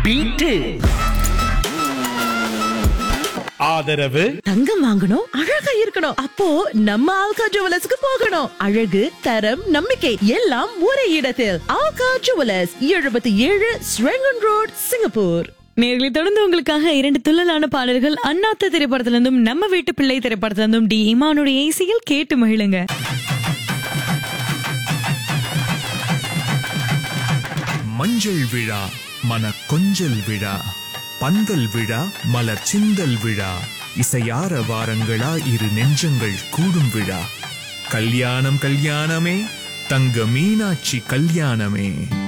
beat ஆதரவு தங்கம் வாங்கணும் அழகா இருக்கணும் அப்போ நம்ம ஆல்கா ஜுவலர்ஸ்க்கு போகணும் அழகு தரம் நம்பிக்கை எல்லாம் ஒரே இடத்தில் ஆல்கா ஜுவலர்ஸ் எழுபத்தி ஏழு ஸ்ரெங்கன் ரோட் சிங்கப்பூர் நேர்களை தொடர்ந்து உங்களுக்காக இரண்டு துள்ளலான பாடல்கள் அண்ணாத்த திரைப்படத்திலிருந்தும் நம்ம வீட்டு பிள்ளை திரைப்படத்திலிருந்தும் டி இமானுடைய இசையில் கேட்டு மகிழுங்க மஞ்சள் விழா மன கொஞ்சல் விழா பந்தல் விழா மலர் சிந்தல் விழா இசையார வாரங்களா இரு நெஞ்சங்கள் கூடும் விழா கல்யாணம் கல்யாணமே தங்க மீனாட்சி கல்யாணமே